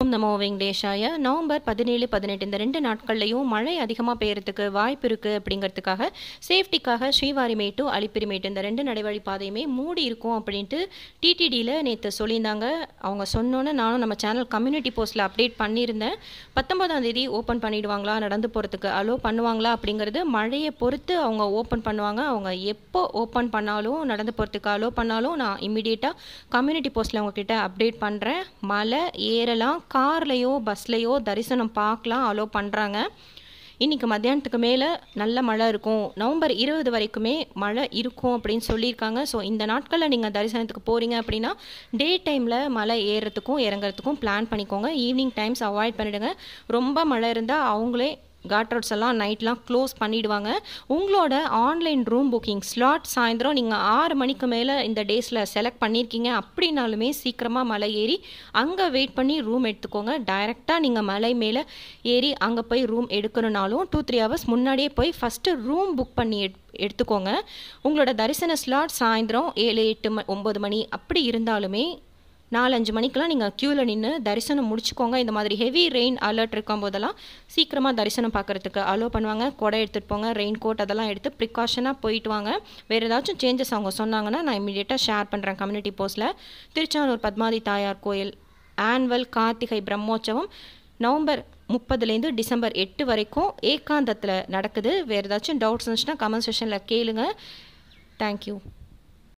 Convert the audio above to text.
ஓம் நமோ வெங்கடேஷாய நவம்பர் பதினேழு பதினெட்டு இந்த ரெண்டு நாட்கள்லையும் மழை அதிகமாக பெய்யறதுக்கு வாய்ப்பு இருக்குது அப்படிங்கிறதுக்காக சேஃப்டிக்காக ஸ்ரீவாரிமேட்டு அலிப்பிரிமேட்டு இந்த ரெண்டு நடைவழி பாதையுமே மூடி இருக்கும் அப்படின்ட்டு டிடிடியில் நேற்று சொல்லியிருந்தாங்க அவங்க சொன்னோன்னே நானும் நம்ம சேனல் கம்யூனிட்டி போஸ்ட்டில் அப்டேட் பண்ணியிருந்தேன் பத்தொன்பதாம் தேதி ஓப்பன் பண்ணிடுவாங்களா நடந்து போகிறதுக்கு அலோ பண்ணுவாங்களா அப்படிங்கிறது மழையை பொறுத்து அவங்க ஓப்பன் பண்ணுவாங்க அவங்க எப்போ ஓப்பன் பண்ணாலும் நடந்து போகிறதுக்கு அலோ பண்ணாலும் நான் இம்மிடியேட்டாக கம்யூனிட்டி போஸ்ட்டில் உங்ககிட்ட அப்டேட் பண்ணுறேன் மலை ஏறலாம் கார்லேயோ பஸ்லேயோ தரிசனம் பார்க்கலாம் அலோ பண்ணுறாங்க இன்றைக்கி மத்தியானத்துக்கு மேலே நல்ல மழை இருக்கும் நவம்பர் இருபது வரைக்குமே மழை இருக்கும் அப்படின்னு சொல்லியிருக்காங்க ஸோ இந்த நாட்களில் நீங்கள் தரிசனத்துக்கு போகிறீங்க அப்படின்னா டே டைமில் மலை ஏறுறதுக்கும் இறங்குறதுக்கும் பிளான் பண்ணிக்கோங்க ஈவினிங் டைம்ஸ் அவாய்ட் பண்ணிவிடுங்க ரொம்ப மழை இருந்தால் அவங்களே காட் ரோட்ஸ் எல்லாம் நைட்லாம் க்ளோஸ் பண்ணிவிடுவாங்க உங்களோட ஆன்லைன் ரூம் புக்கிங் ஸ்லாட் சாயந்தரம் நீங்கள் ஆறு மணிக்கு மேலே இந்த டேஸில் செலக்ட் பண்ணியிருக்கீங்க அப்படின்னாலுமே சீக்கிரமாக மலை ஏறி அங்கே வெயிட் பண்ணி ரூம் எடுத்துக்கோங்க டைரெக்டாக நீங்கள் மலை மேலே ஏறி அங்கே போய் ரூம் எடுக்கணுனாலும் டூ த்ரீ ஹவர்ஸ் முன்னாடியே போய் ஃபஸ்ட்டு ரூம் புக் பண்ணி எடு எடுத்துக்கோங்க உங்களோட தரிசன ஸ்லாட் சாயந்தரம் ஏழு எட்டு ம ஒம்பது மணி அப்படி இருந்தாலுமே நாலஞ்சு மணிக்கெலாம் நீங்கள் க்யூவில் நின்று தரிசனம் முடிச்சுக்கோங்க இந்த மாதிரி ஹெவி ரெயின் அலர்ட் இருக்கும் போதெல்லாம் சீக்கிரமாக தரிசனம் பார்க்குறதுக்கு அலோ பண்ணுவாங்க கொடை எடுத்துகிட்டு போங்க ரெயின் கோட் அதெல்லாம் எடுத்து ப்ரிகாஷனாக போயிட்டு வாங்க வேறு ஏதாச்சும் சேஞ்சஸ் அவங்க சொன்னாங்கன்னா நான் இமீடியட்டாக ஷேர் பண்ணுறேன் கம்யூனிட்டி போஸ்ட்டில் திருச்சானூர் பத்மாதி தாயார் கோயில் ஆனுவல் கார்த்திகை பிரம்மோற்சவம் நவம்பர் முப்பதுலேருந்து டிசம்பர் எட்டு வரைக்கும் ஏகாந்தத்தில் நடக்குது வேறு ஏதாச்சும் டவுட்ஸ் இருந்துச்சுன்னா கமெண்ட் செஷனில் கேளுங்க தேங்க்யூ